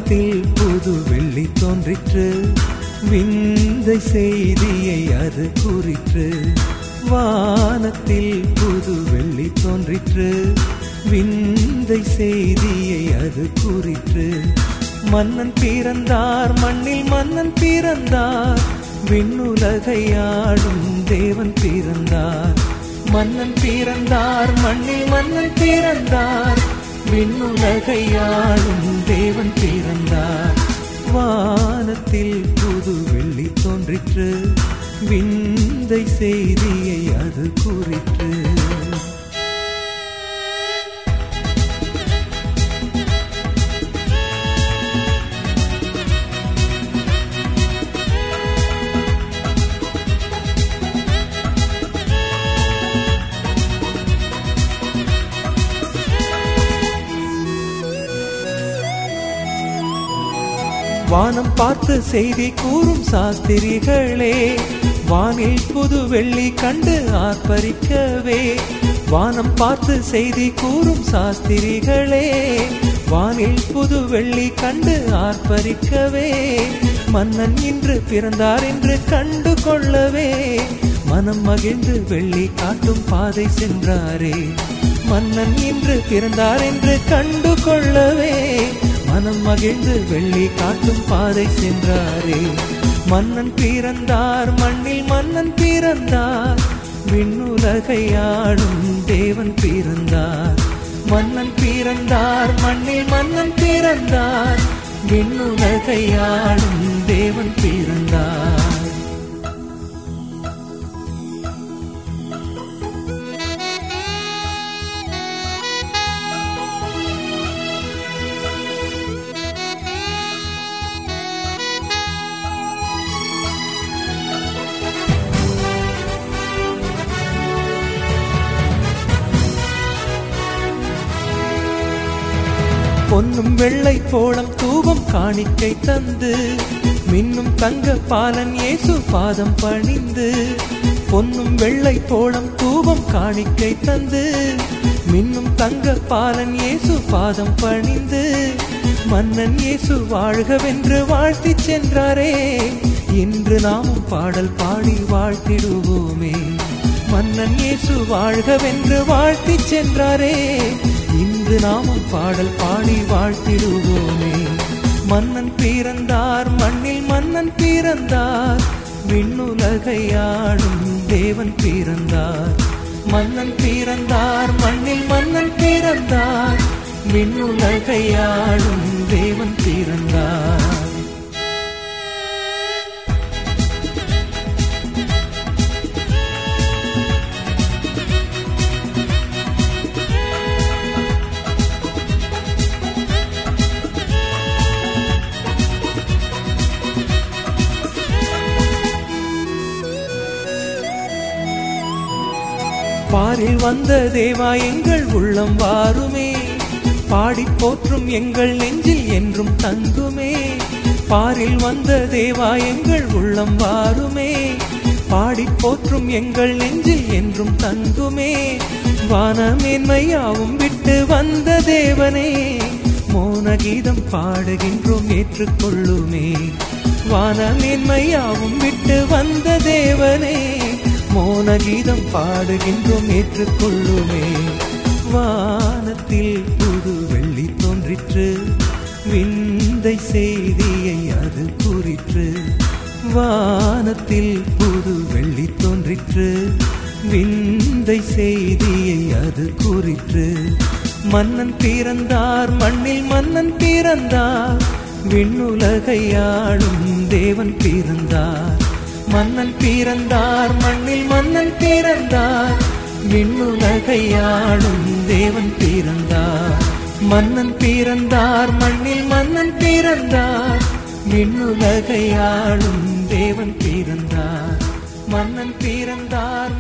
வானத்தில் புது வெள்ளி தோன்றிற்று விந்தை செய்தியை அது கூறிற்று வானத்தில் புது வெள்ளி தோன்றிற்று விந்தை செய்தியை அது கூறிற்று மன்னன் பிறந்தார் மண்ணில் மன்னன் பிறந்தார் விண்ணுலகை ஆடும் தேவன் பிறந்தார் மன்னன் பிறந்தார் மண்ணில் மன்னன் பிறந்தார் விண்ணுலகை ஆளும் தேவன் பிறந்தார் வானத்தில் புது வெள்ளி தோன்றிற்று விந்தை செய்தியை அது கூறிற்று வானம் பார்த்து செய்தி கூறும் சாஸ்திரிகளே வானில் புது வெள்ளி கண்டு ஆர்ப்பரிக்கவே வானம் பார்த்து செய்தி கூறும் சாஸ்திரிகளே வானில் புது வெள்ளி கண்டு ஆர்ப்பரிக்கவே மன்னன் இன்று பிறந்தார் என்று கண்டு கொள்ளவே மனம் மகிழ்ந்து வெள்ளி காட்டும் பாதை சென்றாரே மன்னன் இன்று பிறந்தார் என்று கண்டு கொள்ளவே மனம் மகிழ்ந்து வெள்ளி காட்டும் பாதை சென்றாரே மன்னன் பிறந்தார் மண்ணில் மன்னன் பிறந்தார் விண்ணுலகை ஆடும் தேவன் பிறந்தார் மன்னன் பிறந்தார் மண்ணில் மன்னன் பிறந்தார் விண்ணுலகை ஆடும் தேவன் பிறந்தார் பொன்னும் வெள்ளை போளம் தூபம் காணிக்கை தந்து மின்னும் தங்க பாலன் இயேசு பாதம் பணிந்து பொன்னும் வெள்ளை போளம் தூபம் காணிக்கை தந்து மின்னும் தங்க பாலன் இயேசு பாதம் பணிந்து மன்னன் இயேசு வாழ்கவென்று வாழ்த்தி சென்றாரே இன்று நாமும் பாடல் பாடி வாழ்த்திடுவோமே மன்னன் இயேசு வாழ்கவென்று வாழ்த்தி சென்றாரே இன்று நாமும் பாடல் பாடி வாழ்த்திடுவோமே மன்னன் பிறந்தார் மண்ணில் மன்னன் பிறந்தார் விண்ணுலகை ஆடும் தேவன் பிறந்தார் மன்னன் பிறந்தார் மண்ணில் மன்னன் பிறந்தார் விண்ணுலகை ஆடும் தேவன் பிறந்தார் பாரில் வந்த தேவா எங்கள் உள்ளம் வாருமே பாடி போற்றும் எங்கள் நெஞ்சில் என்றும் தங்குமே பாரில் வந்த தேவா எங்கள் உள்ளம் வாருமே பாடி போற்றும் எங்கள் நெஞ்சில் என்றும் தங்குமே வானமேன்மையாவும் விட்டு வந்த தேவனே மோன கீதம் பாடுகின்றோம் ஏற்றுக்கொள்ளுமே வானமேன்மையாவும் விட்டு வந்த தேவனே மோன கீதம் பாடுகின்றோம் ஏற்றுக்கொள்ளுமே வானத்தில் புது வெள்ளி தோன்றிற்று விந்தை செய்தியை அது கூறிற்று வானத்தில் புது வெள்ளி தோன்றிற்று விந்தை செய்தியை அது கூறிற்று மன்னன் பிறந்தார் மண்ணில் மன்னன் பிறந்தார் விண்ணுலகை ஆளும் தேவன் பிறந்தார் மன்னன் பிறந்தார் மண்ணில் மன்னன் பிறந்தார் விண்ணுலகை ஆளும் தேவன் பிறந்தார் மன்னன் பிறந்தார் மண்ணில் மன்னன் பிறந்தார் விண்ணுலகை ஆளும் தேவன் பிறந்தார் மன்னன் பிறந்தார்